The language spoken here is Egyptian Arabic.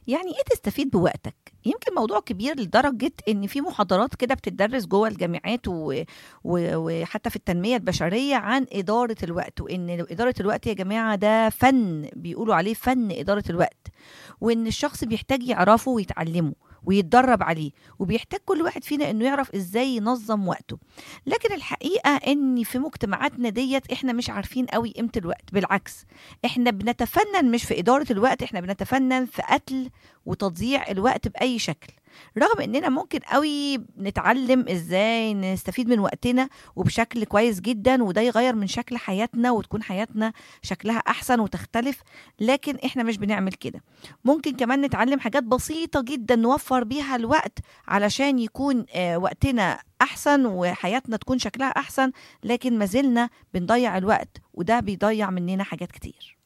يعني ايه تستفيد بوقتك يمكن موضوع كبير لدرجة ان في محاضرات كده بتدرس جوه الجامعات و... و... وحتى في التنمية البشرية عن إدارة الوقت وان إدارة الوقت يا جماعة ده فن بيقولوا عليه فن إدارة الوقت وان الشخص بيحتاج يعرفه ويتعلمه ويتدرب عليه وبيحتاج كل واحد فينا انه يعرف ازاي ينظم وقته لكن الحقيقه ان في مجتمعاتنا ديت احنا مش عارفين قوي قيمه الوقت بالعكس احنا بنتفنن مش في اداره الوقت احنا بنتفنن في قتل وتضييع الوقت باي شكل رغم اننا ممكن قوي نتعلم ازاي نستفيد من وقتنا وبشكل كويس جدا وده يغير من شكل حياتنا وتكون حياتنا شكلها احسن وتختلف لكن احنا مش بنعمل كده ممكن كمان نتعلم حاجات بسيطة جدا نوفر بيها الوقت علشان يكون آه، وقتنا احسن وحياتنا تكون شكلها احسن لكن ما زلنا بنضيع الوقت وده بيضيع مننا حاجات كتير